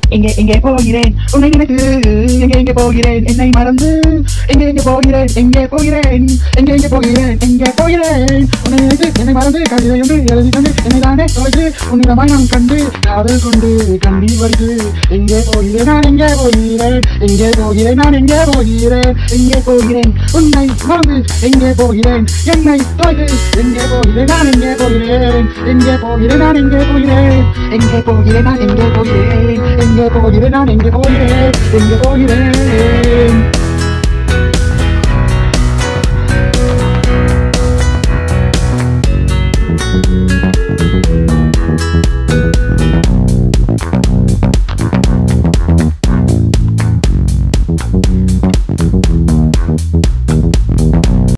எங்கே எங்கே போகிறேன் உன்னை நினைத்து எங்கே எங்கே போகிறேன் என்னை மறந்து எங்கே எங்கே போகிறேன் எங்கே போகிறேன் எங்கே எங்கே போகிறேன் எங்கே போகிறேன் உன்னை நினைத்து என்னை மறந்து கவிதை ஒன்று எழுதி தந்து என்னை தானே தொலைத்து உன்னிடமாய் நான் கண்டு காதல் கொண்டு கண்ணீர் வருது எங்கே போகிறேன் நான் எங்கே போகிறேன் எங்கே போகிறேன் நான் எங்கே போகிறேன் எங்கே போகிறேன் உன்னை மறந்து எங்கே போகிறேன் என்னை தொலைத்து எங்கே போகிறேன் நான் எங்கே போகிறேன் எங்கே போகிறேன் நான் எங்கே போகிறேன் எங்கே போகிறேன் நான் எங்கே போகிறேன் எங்கே போகிறேன் நான் எங்கே போகிறேன் எங்கே போகிறேன்